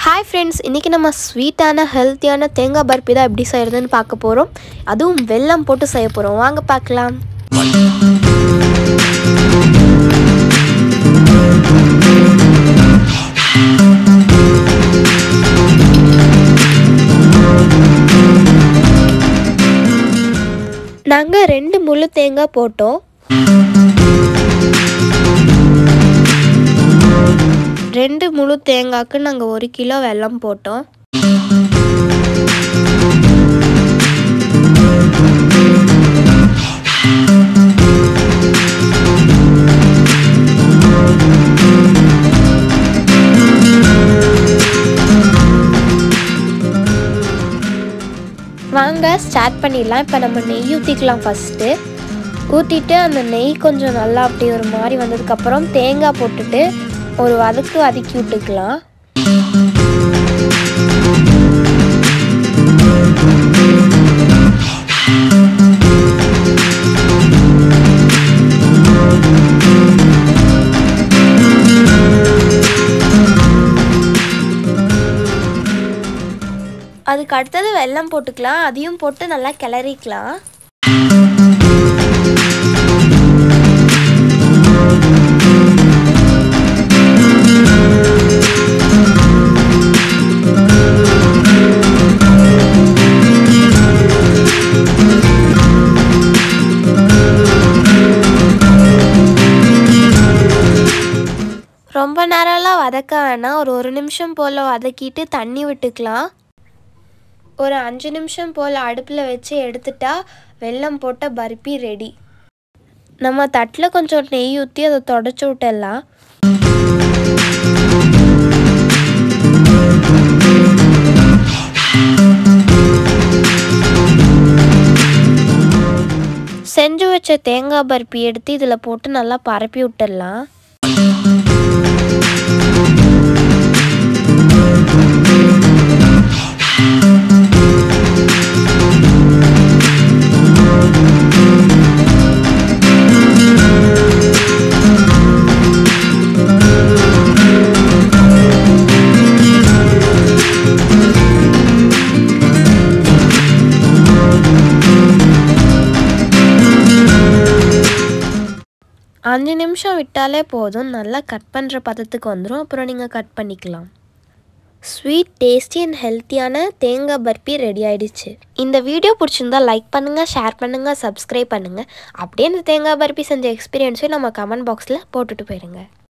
hi friends இன்றைக்கி நம்ம ஸ்வீட்டான ஹெல்த்தியான தேங்காய் பர்பி தான் எப்படி செய்கிறதுன்னு பார்க்க போகிறோம் அதுவும் வெல்லம் போட்டு செய்ய போகிறோம் வாங்க பார்க்கலாம் நாங்கள் ரெண்டு முழு தேங்காய் போட்டோம் ரெண்டு முழு தேங்காய்க்கு நாங்கள் ஒரு கிலோ வெல்லம் போட்டோம் வாங்க ஸ்டார்ட் பண்ணிடலாம் இப்போ நம்ம நெய் ஊற்றிக்கலாம் ஃபஸ்ட்டு ஊற்றிட்டு அந்த நெய் கொஞ்சம் நல்லா அப்படி ஒரு மாதிரி வந்ததுக்கப்புறம் தேங்காய் போட்டுட்டு ஒரு வதக்கு வதக்கி விட்டுக்கலாம் அதுக்கு அடுத்தது வெல்லம் போட்டுக்கலாம் அதையும் போட்டு நல்லா கிளறிக்கலாம் ரொம்ப நேரம்லாம் வதக்க வேணாம் ஒரு ஒரு நிமிஷம் போல் வதக்கிட்டு தண்ணி விட்டுக்கலாம் ஒரு அஞ்சு நிமிஷம் போல் அடுப்பில் வச்சு எடுத்துட்டா வெல்லம் போட்ட பருப்பி ரெடி நம்ம தட்டில் கொஞ்சம் நெய் ஊற்றி அதை தொடச்சி விட்டுடலாம் செஞ்சு வச்ச தேங்காய் பருப்பி எடுத்து இதில் போட்டு நல்லா பரப்பி விட்டுடலாம் அஞ்சு நிமிஷம் விட்டாலே போதும் நல்லா கட் பண்ணுற பதத்துக்கு வந்துடும் அப்புறம் நீங்கள் கட் பண்ணிக்கலாம் ஸ்வீட் டேஸ்டி அண்ட் ஹெல்த்தியான தேங்காய் பர்பி ரெடி ஆயிடுச்சு இந்த வீடியோ பிடிச்சிருந்தா லைக் பண்ணுங்கள் ஷேர் பண்ணுங்கள் சப்ஸ்கிரைப் பண்ணுங்கள் அப்படியே இந்த தேங்காய் பர்பி செஞ்ச எக்ஸ்பீரியன்ஸையும் நம்ம கமெண்ட் பாக்ஸில் போட்டுட்டு போயிடுங்க